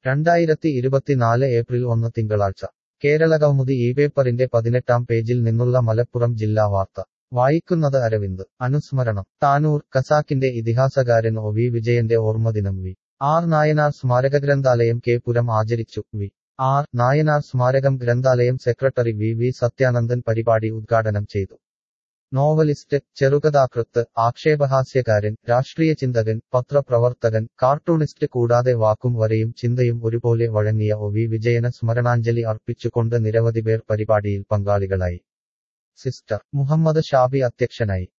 രണ്ടായിരത്തി ഇരുപത്തിനാല് ഏപ്രിൽ ഒന്ന് തിങ്കളാഴ്ച കേരളകൗമുദി ഈ പേപ്പറിന്റെ പതിനെട്ടാം പേജിൽ നിന്നുള്ള മലപ്പുറം ജില്ലാ വാർത്ത വായിക്കുന്നത് അരവിന്ദ് അനുസ്മരണം താനൂർ കസാക്കിന്റെ ഇതിഹാസകാരൻ ഒ വി വിജയന്റെ ഓർമ്മദിനം വി ആർ നായനാർ സ്മാരക ഗ്രന്ഥാലയം കെ പുരം ആചരിച്ചു വി ആർ നായനാർ സ്മാരകം ഗ്രന്ഥാലയം സെക്രട്ടറി വി വി സത്യാനന്ദൻ പരിപാടി ഉദ്ഘാടനം ചെയ്തു നോവലിസ്റ്റ് ചെറുകഥാകൃത്ത് ആക്ഷേപഹാസ്യകാരൻ രാഷ്ട്രീയ ചിന്തകൻ പത്രപ്രവർത്തകൻ കാർട്ടൂണിസ്റ്റ് കൂടാതെ വാക്കും വരെയും ചിന്തയും ഒരുപോലെ വഴങ്ങിയ ഒ വി വിജയന് സ്മരണാഞ്ജലി അർപ്പിച്ചുകൊണ്ട് നിരവധി പേർ പരിപാടിയിൽ പങ്കാളികളായി സിസ്റ്റർ മുഹമ്മദ് ഷാബി അധ്യക്ഷനായി